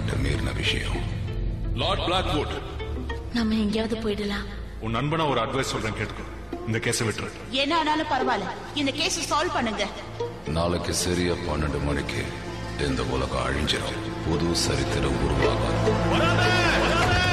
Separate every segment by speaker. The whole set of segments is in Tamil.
Speaker 1: கட்டுப்பாட்டை மீறின விஷயம்
Speaker 2: லார்ட் பிளாக்வுட்
Speaker 3: நம்ம எங்கேயாவது போயிடலாம்
Speaker 2: உன் நண்பனா ஒரு அட்வைஸ் சொல்றேன் கேட்டுக்கோ இந்த கேஸை விட்டுரு
Speaker 4: என்ன ஆனாலும் பரவாயில்ல இந்த கேஸ் சால்வ் பண்ணுங்க
Speaker 1: நாளைக்கு சரியா பன்னெண்டு மணிக்கு இந்த உலகம் அழிஞ்சிடும் புது சரித்திரம் உருவாகும்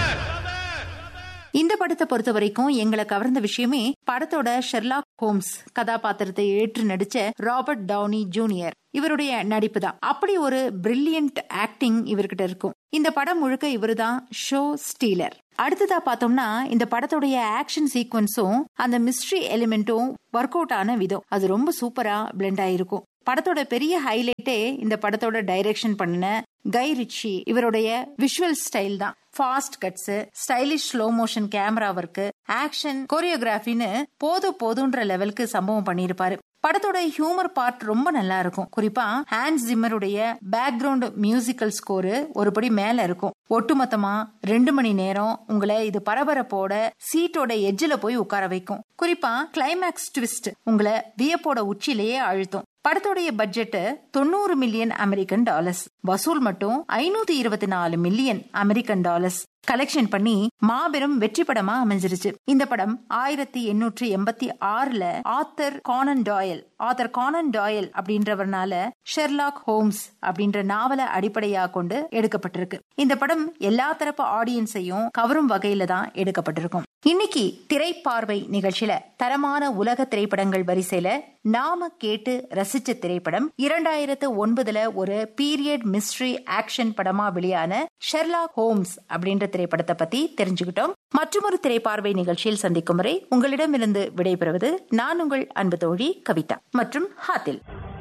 Speaker 5: இந்த படத்தை பொறுத்த வரைக்கும் எங்களை கவர்ந்த விஷயமே படத்தோட ஷெர்லாக் ஹோம்ஸ் கதாபாத்திரத்தை ஏற்று நடிச்ச ராபர்ட் டவுனி ஜூனியர் இவருடைய நடிப்பு தான் அப்படி ஒரு பிரில்லியன்ட் ஆக்டிங் இவர்கிட்ட இருக்கும் இந்த படம் முழுக்க இவருதான் ஷோ ஸ்டீலர் அடுத்ததா பார்த்தோம்னா இந்த படத்துடைய ஆக்ஷன் சீக்வன்ஸும் அந்த மிஸ்ட்ரி எலிமெண்ட்டும் ஒர்க் அவுட் ஆன விதம் அது ரொம்ப சூப்பரா பிளெண்ட் ஆயிருக்கும் படத்தோட பெரிய ஹைலைட்டே இந்த படத்தோட டைரக்ஷன் பண்ணின கை ரிச்சி இவருடைய விஷுவல் ஸ்டைல் தான் fast cuts stylish slow motion camera work action கோரியோகிராஃபின்னு போதும் போதுன்ற லெவலுக்கு சம்பவம் பண்ணியிருப்பாரு படத்தோட ஹியூமர் பார்ட் ரொம்ப நல்லா இருக்கும் குறிப்பா ஹான்ஸ் ஜிம்மருடைய பேக்ரவுண்ட் மியூசிக்கல் ஸ்கோரு ஒருபடி மேல இருக்கும் ஒட்டுமொத்தமா ரெண்டு மணி நேரம் உங்களை இது பரபரப்போட சீட்டோட எட்ஜில் போய் உட்கார வைக்கும் குறிப்பா கிளைமேக்ஸ் ட்விஸ்ட் உங்களை வியப்போட உச்சிலேயே அழுத்தும் படத்தோடைய பட்ஜெட் தொண்ணூறு மில்லியன் அமெரிக்கன் டாலர்ஸ் வசூல் மட்டும் ஐநூத்தி இருபத்தி நாலு மில்லியன் அமெரிக்கன் டாலர்ஸ் கலெக்ஷன் பண்ணி மாபெரும் வெற்றி படமா அமைஞ்சிருச்சு இந்த படம் ஆயிரத்தி எண்ணூற்றி எண்பத்தி ஆறுல Arthur Conan Doyle Arthur Conan Doyle அப்படின்றவர்னால ஷெர்லாக் ஹோம்ஸ் அப்படின்ற நாவலை அடிப்படையா கொண்டு எடுக்கப்பட்டிருக்கு இந்த படம் எல்லா தரப்பு ஆடியன்ஸையும் கவரும் வகையில தான் எடுக்கப்பட்டிருக்கும் இன்னைக்கு திரைப்பார்வை நிகழ்ச்சியில தரமான உலக திரைப்படங்கள் வரிசையில நாம கேட்டு ரசிச்ச திரைப்படம் இரண்டாயிரத்து ஒன்பதுல ஒரு பீரியட் மிஸ்ட்ரி ஆக்ஷன் படமா வெளியான ஷெர்லாக் ஹோம்ஸ் அப்படின்ற திரைப்படத்தை பத்தி தெரிஞ்சுக்கிட்டோம் மற்றொரு திரைப்பார்வை நிகழ்ச்சியில் சந்திக்கும் வரை உங்களிடமிருந்து விடைபெறுவது நான் உங்கள் அன்பு தோழி கவிதா மற்றும் ஹாத்தில்